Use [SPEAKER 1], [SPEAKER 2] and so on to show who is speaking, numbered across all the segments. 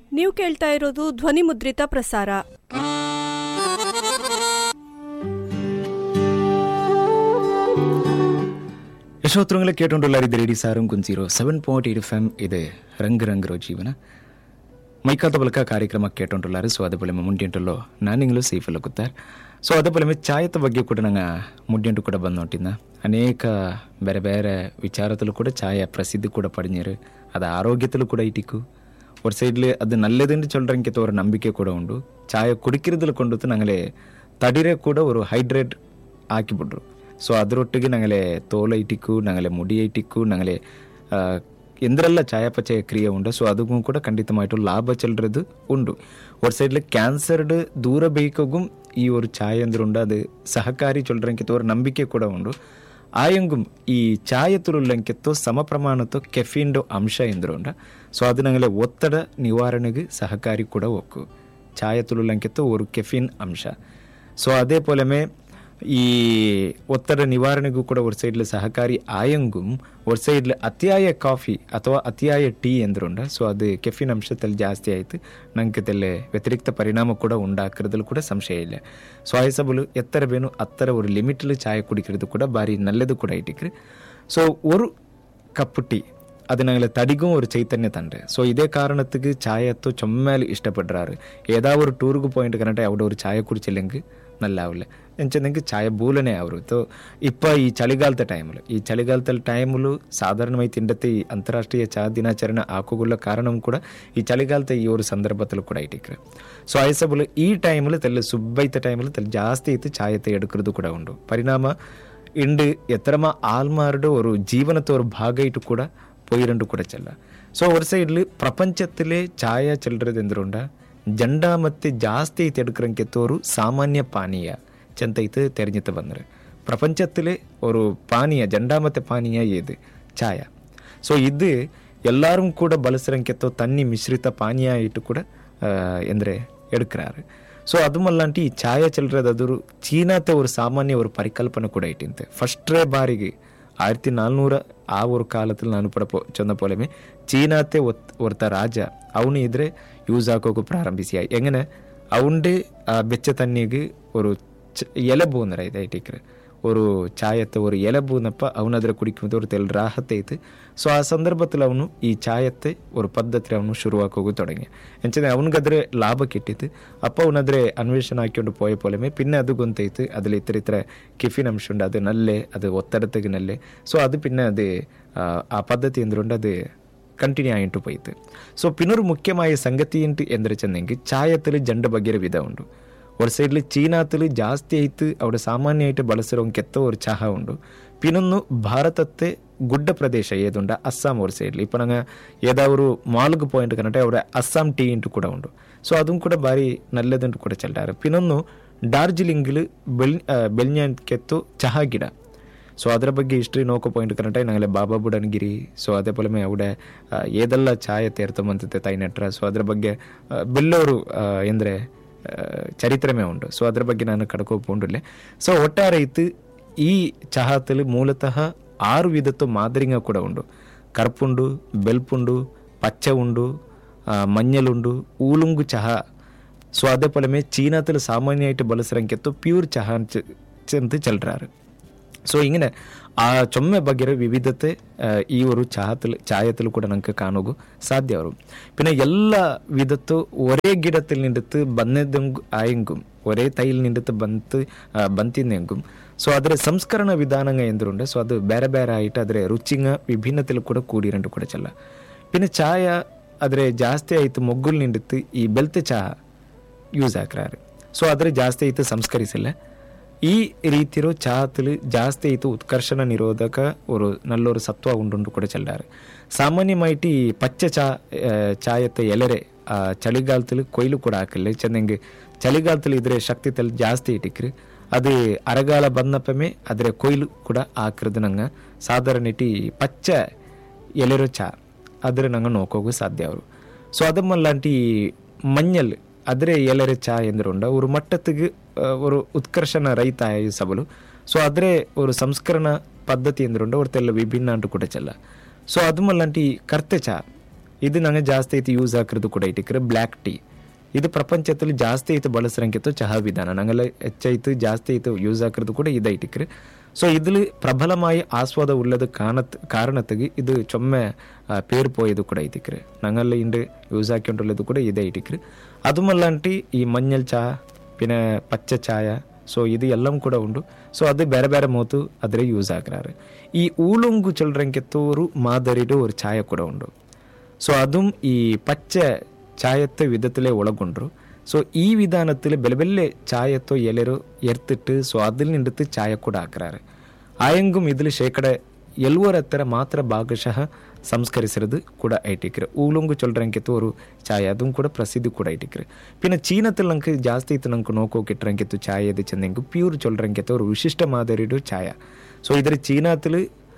[SPEAKER 1] ನೀವು ಕೇಳ್ತಾ ಇರೋದು ಧ್ವನಿ ಮುದ್ರಿತ ಪ್ರಸಾರ
[SPEAKER 2] ಯಶೋತ್ರங்களை கேட்டுள்ளார் ரெடி சாரும் குஞ்சீரோ seven point eight F M ಇದೆ ರಂಗ್ ರಂಗ್ ರೋ ಜೀವನ ಮೈಕಾದ ಬಲಕ ಕಾರ್ಯಕ್ರಮ ಕೇಟೊಂಡುಲ್ಲಾರು ಸೊ ಅದೇ ಪೊಲೆಮೆ ಮುಂಡಿಂಟಲ್ಲೋ ನಾನಿಂಗ್ಲೂ ಸೇಫಲ್ಲ ಗೊತ್ತಾರ್ ಸೊ ಅದೇ ಪೊಲೆಮೆ ಚಾಯದ ಬಗ್ಗೆ ಕೂಡ ನಂಗೆ ಮುಂಡಿಂಟು ಕೂಡ ಬಂದು ನೋಟಿದ್ದ ಅನೇಕ ಬೇರೆ ಬೇರೆ ವಿಚಾರದಲ್ಲೂ ಕೂಡ ಚಾಯ ಪ್ರಸಿದ್ಧಿ ಕೂಡ ಪಡಿഞ്ഞರು ಅದು ಆರೋಗ್ಯದಲ್ಲೂ ಕೂಡ ಇಟಿಕ್ಕು ஒரு சைடில் அது நல்லதுன்னு சொல்கிறங்கிட்ட ஒரு நம்பிக்கை கூட உண்டு சாயை குடிக்கிறதுல கொண்டு வந்து நாங்களே தடிரே கூட ஒரு ஹைட்ரேட் ಹಾಕಿ ಬಿಡ್ರು ಸೊ ಅದರೊಟ್ಟಿಗೆ ನಂಗಲೆ ತೋಲ ಇಟಿಕ್ಕು ನಂಗಲೆ ಮುಡಿ ಇಟಿಕ್ಕು ನಂಗಲೆ ಆ, ಎಂದರೆಲ್ಲ ಚಯಾಪಚಯ ಕ್ರಿಯೆ ಉಂಟು ಸೊ ಅದಕ್ಕೂ ಕೂಡ ಖಂಡಿತಮಾಯಿಟ್ಟು ಲಾಭ ಚೆಲ್றது ಉಂಟು ஒரு சைடில் கேன்சர்டு தூர பைக்ககும் ಈ ஒரு ಚಾಯ್ ಅಂದ್ರೆ ಉಂಡು ಅದು ಸಹಕಾರಿ ಚೊಲ್ರಂಕಿತ್ತು ஒரு ನಂಬಿಕೆ ಕೂಡ ಉಂಡು ಆಯಂಗುಂ ಈ ಚಾಯತುರುಲ್ಲಂಕಿತ್ತು ಸಮ ಪ್ರಮಾಣತ್ತು ಕೆಫಿನ್ಡು ಅಂಶ ಎಂದ್ರು ಉಂಡ ಸೊ ಅದು ನಂಗಲೆ ಒತ್ತಡ ನಿವಾರಣೆಗೆ ಸಹಕಾರಿ ಕೂಡ ಒಕ್ಕು ಚಾಯತುರುಲ್ಲಂಕಿತ್ತು ஒரு ಕೆಫಿನ್ ಅಂಶ ಸೊ ಅದೇ ಪೋಲೆಮೆ ಈ ಒತ್ತಡ ನಿವಾರಣೆಗೂ ಕೂಡ ஒரு ಸೈಡ್ಲ ಸಹಕಾರಿ ಆಯಂಗುಂ ஒரு ಸೈಡ್ಲ ಅತಿಯಾಯ ಕಾಫಿ ಅಥವಾ ಅತಿಯಾಯ ಟೀ ಎಂದ್ರುಂಡ ಸೊ ಅದು ಕೆಫಿನ್ ಅಂಶದಲ್ಲಿ ಜಾಸ್ತಿ ಆಯಿತು ನಂಗೆ ತೆಲ್ಲೆ ವ್ಯತಿರಿಕ್ತ ಪರಿಣಾಮ ಕೂಡ ಉಂಡಾಕಿರೋದ್ರಲ್ಲಿ ಕೂಡ ಸಂಶಯ ಇಲ್ಲ ಸೊ ಆಯಸಬಲು ಎತ್ತರ ಬೇನು ಅತ್ತರ ஒரு லிமிட்டில் ಚಾಯ್ ಕುಡಿக்கிறது கூட ಬಾರಿ நல்லது கூட ಇಟ್ಟಿಕ್ರಿ ಸೊ ஒரு கப்பு டீ அது நாங்கள் தடிக்கும் ஒரு சைத்தன்ய தண்டு ஸோ இதே காரணத்துக்கு சாயத்தோ சொம்மேல் இஷ்டப்படுறாரு ஏதாவது ஒரு டூருக்கு போயிட்டு கரெக்டாக அவட ஒரு ಚಾಯ ಕುಡಿಚಿಲ್ಲಂಗೆ ನಲ್ಲಾವಲ್ಲ ಎಂಚಂದಂಗೆ ಚಾಯ ಬೂಲನೆ ಅವರು ತೋ ಇಪ್ಪ ಈ ಚಳಿಗಾಲದ ಟೈಮಲು ಈ ಚಳಿಗಾಲದ ಟೈಮಲು ಸಾಧಾರಣವಾಗಿ ತಿಂಡತ್ತೆ ಈ ಅಂತಾರಾಷ್ಟ್ರೀಯ ಚಾ ದಿನಾಚರಣೆ ಹಾಕೋಗುಲ್ಲ ಕಾರಣಂ ಕೂಡ ಈ ಚಳಿಗಾಲದ ಈ ಒಂದು ಸಂದರ್ಭದಲ್ಲೂ ಕೂಡ ಇಟ್ಟಿಕ್ರೆ ಸೊ ಆಯಸಬಲು ಈ ಟೈಮಲು ತೆಲ್ಲ ಸುಬ್ಬೈತ ಟೈಮಲು ತೆಲ್ಲ ಜಾಸ್ತಿ ಇತ್ತು ಚಾಯத்தை எடுக்கிறது கூட ಉಂಟು ಪರಿಣಾಮ ಇಂಡು ಎತ್ತರಮ ಆಲ್ಮಾರ್ಡು ஒரு ಜೀವನದ ஒரு ಭಾಗ ಕೂಡ പോയിരണ്ട് ಕೂಡ ಚೆಲ್ಲ ಸೊ ஒரு ಸೈಡ್ಲಿ ಪ್ರಪಂಚத்திலே ಚಾಯ ಚೆಲ್றது ಎಂದ್ರುಂಡ ಜಂಡ ಮತ್ತೆ ಜಾಸ್ತಿ ಐತೆ ಎಡ್ಕರಂಕೆ ತೋರು ಸಾಮಾನ್ಯ ಪಾನೀಯ ಚೆಂತ ಐತೆ ತೆರೆഞ്ഞിട്ട് ಬಂದ್ರೆ ಪ್ರಪಂಚத்திலே ஒரு ಪಾನೀಯ ಜಂಡ ಮತ್ತೆ ಪಾನೀಯ ಏದು ಚಾಯ ಸೊ ಇದು ಎಲ್ಲರೂ ಕೂಡ ಬಳಸರಂಕೆತ್ತೋ ತನ್ನಿ ಮಿಶ್ರಿತ ಪಾನೀಯ ಇಟ್ಟು ಕೂಡ ಎಂದ್ರೆ எடுக்கிறாரு ಸೊ ಅದು ಮಲ್ಲಾಂಟಿ ಈ ಛಾಯ ಚೆಲ್ರದಾದ್ರು ಚೀನಾತೆ ஒரு ಸಾಮಾನ್ಯ ஒரு ಪರಿಕಲ್ಪನೆ ಕೂಡ ಇಟ್ಟಿಂತೆ ಫಸ್ಟ್ರೇ ಬಾರಿಗೆ ஆயிரத்தி நானூறு ಆ ஒரு ಕಾಲದಲ್ಲಿ ನಾನು ಪಡ ಚಂದ ಪೋಲೆಮೆ ಚೀನಾತೆ ಒತ್ ಒರ್ತ ರಾಜ ಅವನು ಇದ್ರೆ ಯೂಸ್ ಹಾಕೋಕೆ ಪ್ರಾರಂಭಿಸಿ ಎങ്ങനെ ಅವನ್ಡೆ ಆ ಬೆಚ್ಚ ತಣ್ಣಿಗೆ ஒரு ಚ- ಎಲೆ ಬೂನರ ಇದೆ ಇಟ್ಟಿಕ್ರೆ ஒரு ಚಾಯத்தை ஒரு ಎಲೆ ಬೂನಪ್ಪ ಅವನದ್ರ ಕುಡಿக்கும்போது ஒரு ತೆಲ್ ರಾಹತೆ ಐತೆ ಸೊ ಆ ಸಂದರ್ಭದಲ್ಲಿ ಅವನು ಈ ಚಾಯತ್ತೆ ஒரு ಪದ್ಧತಿ ಅವನು ಶುರುವಾಕೋಗು ತೊಡಗಿ ಎಂಚನೆ ಅವನಿಗದ್ರೆ ಲಾಭ ಕೆಟ್ಟಿತ್ತು ಅಪ್ಪ ಅವನದ್ರೆ ಅನ್ವೇಷಣೆ ಹಾಕೊಂಡು ಪೋಯ ಪೋಲೆಮೆ ಪಿನ್ನೆ ಅದು ಗೊಂತೈತು അതിൽ ഇത്ര ഇത്ര കിഫിൻ അംശമുണ്ട് അത് നല്ലേ അത് ഒത്തടത്തേക്ക് നല്ലേ സോ അത് പിന്നെ അത് ആ, ആ പദ്ധതി എന്തുകൊണ്ട് അത് ಕಂಟಿನ್ಯೂ ಆಯಿಂಟು ಪೋಯ್ತು ಸೊ ಪಿನ್ನೊರು ಮುಖ್ಯമായ ಸಂಗತಿ ಎಂಟು ಎಂದ್ರೆ ಚೆಂದಂಗೆ ಚಾಯತ್ತಲು ಜಂಡ ಬಗೆರ ವಿಧ ಉಂಡು ஒரு சைடில் ಚೀನಾತಲು ಜಾಸ್ತಿ ಐತು ಅವಡ ಸಾಮಾನ್ಯ ಐಟು ಬಳಸಿರೋ ಕೆತ್ತ ஒரு ಚಹಾ ಉಂಡು ಪಿನ್ನೊಂದು ಭಾರತത്തെ ಗುಡ್ಡ ಪ್ರದೇಶ ಏದುಂಡ ಅಸ್ಸಾಂ ஒரு ಸೈಡ್ಲಿ ಇಪ್ಪ ನಂಗೆ ಏದಾವರು ಮಾಲ್ಗೆ ಪಾಯಿಂಟ್ ಕನ್ನಡ ಅವರ ಅಸ್ಸಾಂ ಟೀ ಇಂಟು ಕೂಡ ಉಂಡು ಸೊ ಅದನ್ನು ಕೂಡ ಬಾರಿ ನಲ್ಲದಂಟು ಕೂಡ ಚೆಲ್ಲಾರು ಪಿನ್ನೊಂದು ಡಾರ್ಜಿಲಿಂಗ್ಲು ಬೆಳ್ ಬೆಳ್ഞ്ഞ ಕೆತ್ತು ಚಹಾ ಗಿಡ ಸೊ ಅದರ ಬಗ್ಗೆ ಹಿಸ್ಟ್ರಿ ನೋಕೋ ಪಾಯಿಂಟ್ ಕರೆಕ್ಟಾಗಿ ನಂಗಲೆ ಬಾಬಾ ಬುಡನ್ಗಿರಿ ಸೊ ಅದೇ ಪೊಲಮೆ ಅವಡೆ ಆ, ಏದೆಲ್ಲ ಛಾಯೆ ತೇರ್ತಂಬಂತತೆ ತಾಯಿ ನೆಟ್ರ ಸೊ ಅದ್ರ ಬಗ್ಗೆ ಆ, ಬೆಲ್ಲೋರು ಆ, ಎಂದ್ರೆ ಆ, ಚರಿತ್ರೆಮೇ ಉಂಟು ಸೊ ಅದ್ರ ಬಗ್ಗೆ ನಾನು ಕಡ್ಕೋಪುಂಡುಲ್ಲೆ ಸೊ ಒಟ್ಟಾರೆ ಇತ್ತು ಈ ಚಹಾತಲ್ಲಿ ಮೂಲತಃ ಆರು ವಿಧತ್ತು ಮಾದರಿಂಗ ಕೂಡ ಉಂಡು ಕರ್ಪುಂಡು ಬೆಲ್ಪುಂಡು ಪಚ್ಚ ಉಂಡು ಆ, ಮಂಜಲುಂಡು ಊಲುಂಗು ಚಹಾ ಸೊ ಅದೇ ಪೊಲಮೆ ಚೀನಾത്തിൽ സാമാന്യമായിട്ട് ಬಳಸರಂಕೆತ್ತು ಪ್ಯೂರ್ ಚಹಾ ಅಂತ ചെന്ന് ചെല്ലുறாரு ಸೊ ಹಿಂಗನೆ ಆ ಚೊಮ್ಮೆ ಬಗೆರ ವಿವಿಧತೆ ಆ, ಈ ಒಂದು ಚಹಾത്തിൽ ಚಾಯത്തിൽ ಕೂಡ ನಂಗೆ ಕಾಣೋಗು ಸಾಧ್ಯ ಅವರು പിന്നെ എല്ലാ വിധത്തു ഒരേ ಗಿಡത്തിൽ നിന്നിട്ട് ബന്നതെങ്കു ആയെങ്കും ഒരേ തൈയിൽ നിന്നിട്ട് ബന്ത് ಬಂತಿದ್ದೆಂಗುം ಸೊ ಅದರ ಸಂಸ್ಕರಣ ವಿಧಾನಂಗ ಎಂದ್ರುಂಡೆ ಸೊ ಅದು ಬೇರೆ ಬೇರೆ ಆಯಿಟ್ಟು ಅದರ ರುಚಿಂಗ ವಿಭಿನ್ನത്തിൽ ಕೂಡ ಕೂಡಿರಂಡು ಕೂಡ ಚೆಲ್ಲ പിന്നെ ಚಾಯ ಆದರೆ ಜಾಸ್ತಿ ಆಯಿತು ಮೊಗ್ಗುಲ್ ನಿಂಡಿತ್ತು ಈ ಬೆಲ್ತೆ ಚಹಾ ಯೂಸ್ ಹಾಕ್ರಾರು ಸೊ ಆದರೆ ಜಾಸ್ತಿ ಆಯಿತು ಸಂಸ್ಕರಿಸಿಲ್ಲ ಈ ರೀತಿರೋ ಚಹಾത്തിൽ ಜಾಸ್ತಿ ಆಯಿತು ಉತ್ಕರ್ಷಣ ನಿರೋಧಕ ഒരു നല്ലൊരു സത്വ ഉണ്ടുണ്ട് കൂടെ ചെല്ലാറ് സാമാന്യമായിട്ട് ഈ പച്ച ചാ ഏഹ് ചായത്തെ എലരെ ಆ ಚಳಿಗಾಲದಲ್ಲಿ ಕೊಯ್ಲು ಕೂಡ ಹಾಕಿಲ್ಲ ಚೆನ್ನಂಗೆ ಚಳಿಗಾಲದಲ್ಲಿ ಇದ್ರೆ ಶಕ್ತಿ ತಲೆ ಜಾಸ್ತಿ ಇಟ್ಟಿಕ್ರಿ ಅದು ಅರಗಾಲ ಬಂದಪ್ಪಮೆ ಅದರ ಕೊಯ್ಲು ಕೂಡ ಹಾಕಿರೋದು ನಂಗೆ ಸಾಧಾರಣ ಇಟ್ಟು ಪಚ್ಚ ಎಲೆರೋ ಚಾ ಆದರೆ ನಂಗೆ ನೋಕೋಗು ಸಾಧ್ಯ ಅವರು ಸೊ ಅದಮ್ಮಲ್ಲಾಂಟಿ ಮಂಜಲ್ ಆದರೆ ಎಲೆರೆ ಚಾ ಎಂದ್ರುಂಡ ஒரு ಮಟ್ಟத்துக்கு ஒரு ಉತ್ಕರ್ಷಣ ರೈತ ಸಬಲು ಸೊ ಆದರೆ ஒரு ಸಂಸ್ಕರಣ ಪದ್ಧತಿ ಎಂದ್ರುಂಡ ஒரு ತೆಲ್ಲ ವಿಭಿನ್ನ ಅಂಟು ಕೂಡ ಚೆಲ್ಲ ಸೊ ಅದು ಮಲ್ಲಾಂಟಿ ಕರ್ತೆ ಚಾ ಇದು ನಂಗೆ ಜಾಸ್ತಿ ಐತಿ ಯೂಸ್ ಹಾಕಿರೋದು ಕೂಡ ಐತಿಕ್ರೆ ಬ್ಲ್ಯಾಕ್ ಟೀ ಇದು ಪ್ರಪಂಚದಲ್ಲಿ ಜಾಸ್ತಿ ಐತೆ ಬಳಸರಂಕಿತ್ತು ಚಹಾ ವಿಧಾನ ನಂಗೆಲ್ಲ ಹೆಚ್ಚೈತು ಜಾಸ್ತಿ ಐತು ಯೂಸ್ ಹಾಕಿರೋದು ಕೂಡ ಇದು ಐಟಿಕ್ರೆ ಸೊ ഇതിൽ പ്രബലമായ ആസ്വാദം ഉള്ളത് കാരണത്ത് കാരണത്തുക്ക് ഇത് ചൊമ്മ ആ, പേര് പോയത് കൂടെ ഐതിക്കറ് ഞങ്ങളിൽ ഇണ്ട് യൂസ് ആക്കിക്കൊണ്ടുള്ളത് കൂടെ ഇത് ഐതിക്കറ് അതുമല്ലാണ്ട് ഈ മഞ്ഞൾ ചായ പിന്നെ പച്ച ചായ ಸೊ ಇದು ಎಲ್ಲಂ ಕೂಡ ಉಂಡು ಸೊ ಅದು ಬೇರೆ ಬೇರೆ ಮೋತು ಅದ್ರ ಯೂಸ್ ಆಗ್ರಾರು ಈ ಊಳುಂಗು ಚೊಲ್ರಂಕೆತ್ತೋರು ಮಾದರಿಡು ഒരു ചായ ಕೂಡ ಉಂಡು ಸೊ അതും ഈ പച്ച ചായത്തെ വിധത്തിലെ ഉളകൊണ്ടു ಸೊ ಈ ವಿಧಾನത്തിൽ ಬೆಲೆ ಬೆಲೆ ಚಾಯತ್ತೋ ಎಲೆರು ಎರ್ತಿಟ್ಟು ಸೊ അതിൽ ನಿಂದಿತ್ತು ಚಾಯ ಕೂಡ ಹಾಕ್ರಾರೆ ಆಯಂಗುം ഇതിൽ ಶೇಕಡ ಎಲ್ವರ ಹತ್ತಿರ ಮಾತ್ರ ಭಾಗಶಃ ಸಂಸ್ಕರಿಸಿರೋದು ಕೂಡ ಐಟಿಕ್ರೆ ಊಲುಂಗು ಚೊಲ್ರಂಕಿತ್ತು ஒரு ಚಾಯ അതും ಕೂಡ ಪ್ರಸಿದ್ಧಿ ಕೂಡ ಐಟಿಕ್ರೆ പിന്നെ ಚೀನത്തിൽ ನಂಗೆ ಜಾಸ್ತಿ ಇತ್ತು ನಂಗೆ ನೋಕೋಕಿಟ್ರಂಕಿತ್ತು ಚಾಯ ಇದು ಚೆಂದಂಗೆ ಪ್ಯೂರ್ ಚೊಲ್ರಂಕಿತ್ತು ஒரு ವಿಶಿಷ್ಟ ಮಾದರಿಡು ಚಾಯ ಸೊ ಇದರ ಚೀನಾത്തിൽ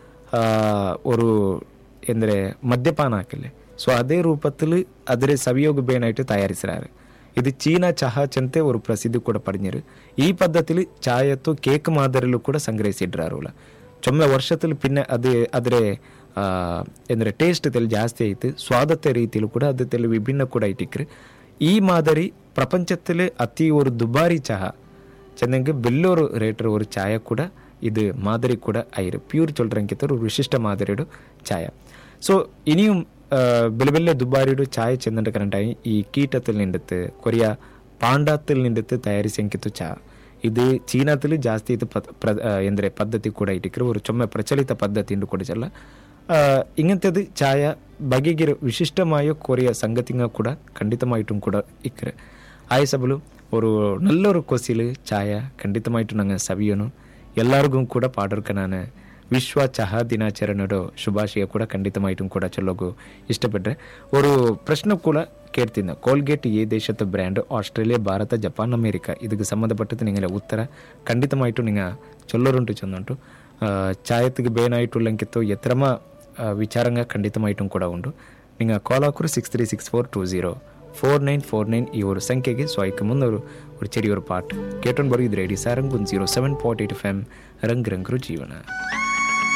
[SPEAKER 2] ഒരു ಎಂದರೆ ಮದ್ಯಪಾನ ಹಾಕಿಲ್ಲ ಸೊ ಅದೇ ರೂಪത്തിൽ ಅದರ ಸವಿಯೋಗ ಬೇನಾയിട്ട് ತಯಾರಿಸಿರಾರು ಇದು ಚೀನಾ ಚಹಾ ಚಂತೆ ஒரு ಪ್ರಸಿದ್ಧಿ ಕೂಡ ಪಡೆഞ്ഞರು ಈ ಪದ್ಧತಿಲಿ ಚಾಯತ್ತು ಕೇಕ್ ಮಾದರಿಲು ಕೂಡ ಸಂಗ್ರಹಿಸಿಡ್ರಾರುಲ್ಲ ಚೊಮ್ಮೆ ವರ್ಷದಲ್ಲಿ ಪಿನ್ನೆ ಅದು ಅದರ ಎಂದರೆ ಟೇಸ್ಟ್ ತೆಲ್ ಜಾಸ್ತಿ ಐತೆ ಸ್ವಾದತೆ ರೀತಿಯಲ್ಲೂ ಕೂಡ ಅದು ತೆಲ್ ವಿಭಿನ್ನ ಕೂಡ ಇಟ್ಟಿಕ್ರೆ ಈ ಮಾದರಿ ಪ್ರಪಂಚದಲ್ಲಿ ಅತಿ ஒரு ದುಬಾರಿ ಚಹಾ ಚೆನ್ನಂಗೆ ಬೆಲ್ಲೋರು ರೇಟರ್ ஒரு ಚಾಯ ಕೂಡ ഇത് മാതിരി ಕೂಡ ആയിരു പ്യൂർ ചൊല്ലറങ്കിത്ത ഒരു വിശിഷ്ട മാതിരിയുടെ ചായ സോ ഇനിയും ಬೆಲೆ ಬೆಲೆ ದುಬಾರಿಡು ಚಾಯ್ ಚೆಂದಂಡ ಕರೆಂಟಾയി ಈ ಕೀಟത്തിൽ ನಿಂದತ್ತು ಕೊರಿಯಾ ಪಾಂಡಾത്തിൽ ನಿಂದತ್ತು ತಯಾರಿಸಂಕಿತ್ತು ಚಾ ಇದು ಚೀನಾത്തിൽ ಜಾಸ್ತಿ ಇದು ಪ್ರ- ಪ್ರ ಎಂದರೆ ಪದ್ಧತಿ ಕೂಡ ಇಟ್ಟಿಕ್ರೆ ഒരു ചുമ പ്രചലിത പദ്ധതി ഉണ്ട് കൂടെ ചെല്ല ഇങ്ങനത്തേത് ചായ ബഗിഗിര വിശിഷ്ടമായ കൊറിയ സംഗതിങ്ങ കൂടെ ಖಂಡಿತമായിട്ടും ಕೂಡ ಇಕ್ಕರೆ ಆಯಸಬಲು ഒരു നല്ലൊരു കൊസിൽ ചായ ಖಂಡಿತമായിട്ടും ನಂಗೆ ಸವಿಯೋನು ಎಲ್ಲರಿಗೂ ಕೂಡ ಪಾಡೋರ್ಕ ನಾನು ವಿಶ್ವ ಚಹಾ ದಿನಾಚರಣೆಯ ಶುಭಾಶಯ ಕೂಡ ಖಂಡಿತಮಾയിട്ടും ಕೂಡ ಚೊಲ್ಲೋಗು ಇಷ್ಟಪಟ್ಟರೆ ഒരു ಪ್ರಶ್ನೆ ಕೂಡ ಕೇಳ್ತಿದ್ದ ಕೋಲ್ಗೇಟ್ ಏ ದೇಶದ brand Australia Bharat Japan America ಇದಕ್ಕೆ ಸಂಬಂಧಪಟ್ಟದ್ದು ನಿಂಗೆ ಉತ್ತರ ಖಂಡಿತമായിട്ടും നിങ്ങൾ ചൊല്ലറുണ്ട് ചെന്നുണ്ട് ಚಾಯತ್ತಿಗೆ ಬೇನಾയിട്ടുಳ್ಳಂಕಿತ್ತು ಎತ್ತರಮ ವಿಚಾರಂಗ ಖಂಡಿತമായിട്ടും ಕೂಡ ಉಂಟು നിങ്ങൾ ಕಾಲ್ ಹಾಕರು six three six four two zero four nine four nine ಈ ಒಂದು ಸಂಖ್ಯೆಗೆ ಸೊ ಅದಕ್ಕೆ ಮುಂದೆ ಅವರು ஒரு ചെറിയൊരു പാട്ട് കേട്ടോണ്ട് പറയും ഇത് റേഡി സാരംകുൻ zero seven point eight F M രംഗ് രംഗ് ജീവന